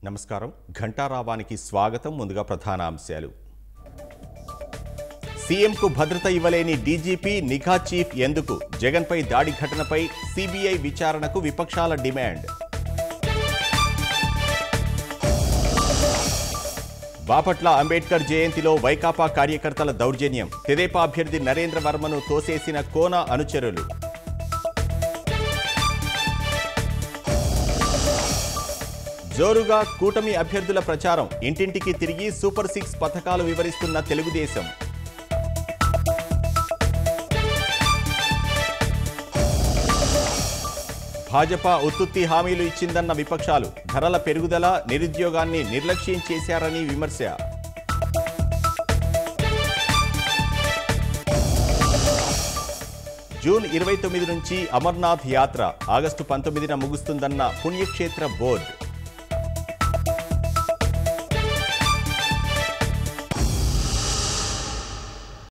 నమస్కారం ఘంటారావానికి స్వాగతం ముందుగా ప్రధాన అంశాలు సీఎంకు భద్రత ఇవ్వలేని డీజీపీ నిఘా చీఫ్ ఎందుకు జగన్పై దాడి ఘటనపై సిబిఐ విచారణకు విపక్షాల డిమాండ్ బాపట్ల అంబేద్కర్ జయంతిలో వైకాపా కార్యకర్తల దౌర్జన్యం తెదేపా అభ్యర్థి నరేంద్ర వర్మను తోసేసిన కోన అనుచరులు జోరుగా కూటమి అభ్యర్థుల ప్రచారం ఇంటింటికి తిరిగి సూపర్ సిక్స్ పథకాలు వివరిస్తున్న తెలుగుదేశం భాజపా ఉత్తుత్తి హామీలు ఇచ్చిందన్న విపక్షాలు ధరల పెరుగుదల నిరుద్యోగాన్ని నిర్లక్ష్యం చేశారని విమర్శ జూన్ ఇరవై తొమ్మిది నుంచి అమర్నాథ్ యాత్ర ఆగస్టు పంతొమ్మిదిన ముగుస్తుందన్న పుణ్యక్షేత్ర బోర్డు